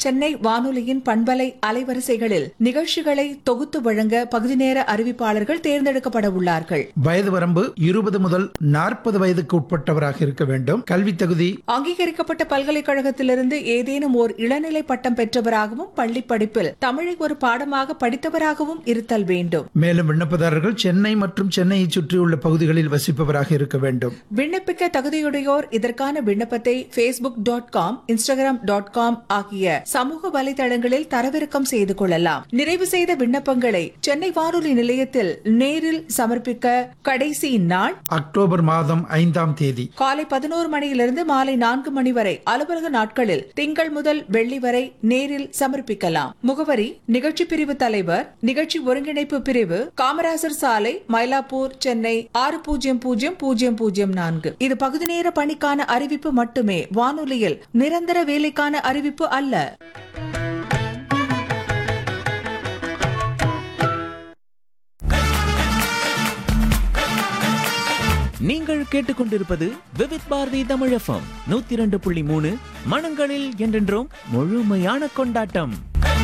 சென்னை வானொலியின் பண்பலை அலைவரிசைகளில் நிகழ்ச்சிகளை தொகுத்து வழங்க பகுதி நேர அறிவிப்பாளர்கள் தேர்ந்தெடுக்கப்பட உள்ளார்கள் வயது வரம்பு இருபது முதல் நாற்பது வயதுக்கு உட்பட்டவராக இருக்க வேண்டும் கல்வி தகுதி அங்கீகரிக்கப்பட்ட பல்கலைக்கழகத்திலிருந்து ஏதேனும் ஓர் இளநிலை பட்டம் பெற்றவராகவும் பள்ளி படிப்பில் தமிழை ஒரு பாடமாக படித்தவராகவும் இருத்தல் வேண்டும் மேலும் விண்ணப்பதாரர்கள் சென்னை மற்றும் சென்னையை சுற்றியுள்ள பகுதிகளில் வசிப்பவராக இருக்க வேண்டும் விண்ணப்பிக்க தகுதியுடையோர் இதற்கான விண்ணப்பத்தை Facebook dot com Instagram dot com ஆகிய சமூக வலைதளங்களில் தரவிறக்கம் செய்து கொள்ளலாம் நிறைவு செய்த விண்ணப்பங்களை சென்னை வானொலி நிலையத்தில் நேரில் சமர்ப்பிக்க கடைசி நாள் அக்டோபர் மாதம் ஐந்தாம் தேதி காலை பதினோரு மணியிலிருந்து மாலை நான்கு மணி வரை அலுவலக நாட்களில் திங்கள் முதல் வெள்ளி வரை நேரில் சமர்ப்பிக்கலாம் முகவரி நிகழ்ச்சி பிரிவு தலைவர் நிகழ்ச்சி ஒருங்கிணைப்பு பிரிவு காமராசர் சாலை மயிலாப்பூர் சென்னை ஆறு பூஜ்ஜியம் பூஜ்ஜியம் பூஜ்ஜியம் பூஜ்ஜியம் நான்கு இது பகுதி நேர பணிக்கான அறிவிப்பு மட்டுமே வானொலியில் நிரந்தர வேலைக்கான அறிவிப்பு அல்ல நீங்கள் கேட்டுக்கொண்டிருப்பது விவித் பாரதி தமிழ் எஃப்எம் நூத்தி இரண்டு புள்ளி மூணு மனங்களில் என்றென்றும் முழுமையான கொண்டாட்டம்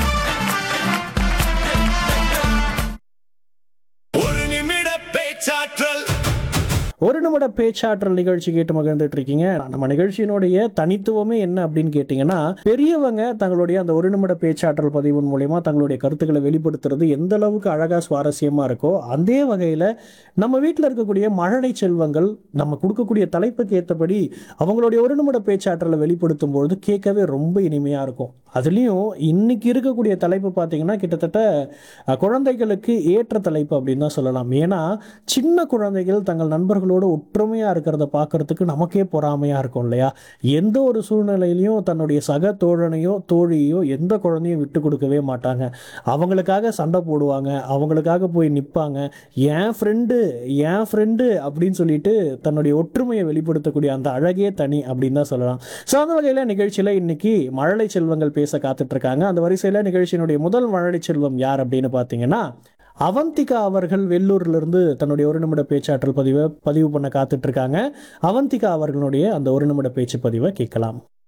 ஒரு நிமிட பேச்சாற்றல் ஒரு நிமிட பேச்சாற்றல் நிகழ்ச்சி கேட்டு மகிழ்ந்துட்டு இருக்கீங்க நம்ம நிகழ்ச்சியினுடைய தனித்துவமே என்ன அப்படின்னு கேட்டிங்கன்னா பெரியவங்க தங்களுடைய அந்த ஒரு நிமிட பேச்சாற்றல் பதிவின் மூலயமா தங்களுடைய கருத்துக்களை வெளிப்படுத்துறது எந்த அளவுக்கு அழகாக சுவாரஸ்யமாக இருக்கோ அதே வகையில் நம்ம வீட்டில் இருக்கக்கூடிய மழலை செல்வங்கள் நம்ம கொடுக்கக்கூடிய தலைப்புக்கு ஏற்றபடி அவங்களுடைய ஒரு நிமிட பேச்சாற்றலை வெளிப்படுத்தும் பொழுது கேட்கவே ரொம்ப இனிமையாக இருக்கும் அதுலேயும் இன்னைக்கு இருக்கக்கூடிய தலைப்பு பார்த்தீங்கன்னா கிட்டத்தட்ட அஹ், குழந்தைகளுக்கு ஏற்ற தலைப்பு அப்படின்னு தான் சொல்லலாம் ஏன்னா சின்ன குழந்தைகள் தங்கள் நண்பர்களோடு ஒற்றுமையாக இருக்கிறத பார்க்கறதுக்கு நமக்கே பொறாமையாக இருக்கும் இல்லையா எந்த ஒரு சூழ்நிலையிலையும் தன்னுடைய சக தோழனையோ தோழியோ எந்த குழந்தையும் விட்டு கொடுக்கவே மாட்டாங்க அவங்களுக்காக சண்டை போடுவாங்க அவங்களுக்காக போய் நிற்பாங்க என் ஃப்ரெண்டு என் ஃப்ரெண்டு அப்படின்னு சொல்லிட்டு தன்னுடைய ஒற்றுமையை வெளிப்படுத்தக்கூடிய அந்த அழகே தனி அப்படின்னு தான் சொல்லலாம் ஸோ அந்த வகையில் நிகழ்ச்சியில் இன்னைக்கு மழலை செல்வங்கள் பேச காத்துட்டு இருக்காங்க அந்த வரிசையில் நிகழ்ச்சியினுடைய முதல் மழலை செல்வம் யார் அப்படின்னு பார்த்தீங்கன்னா அவந்திகா அவர்கள் வெள்ளூர்ல இருந்து தன்னுடைய ஒரு நிமிட பேச்சாற்றல் பதிவை பதிவு பண்ண காத்துட்டு இருக்காங்க அவந்திகா அவர்களுடைய அந்த ஒரு நிமிட பேச்சு பதிவை கேட்கலாம்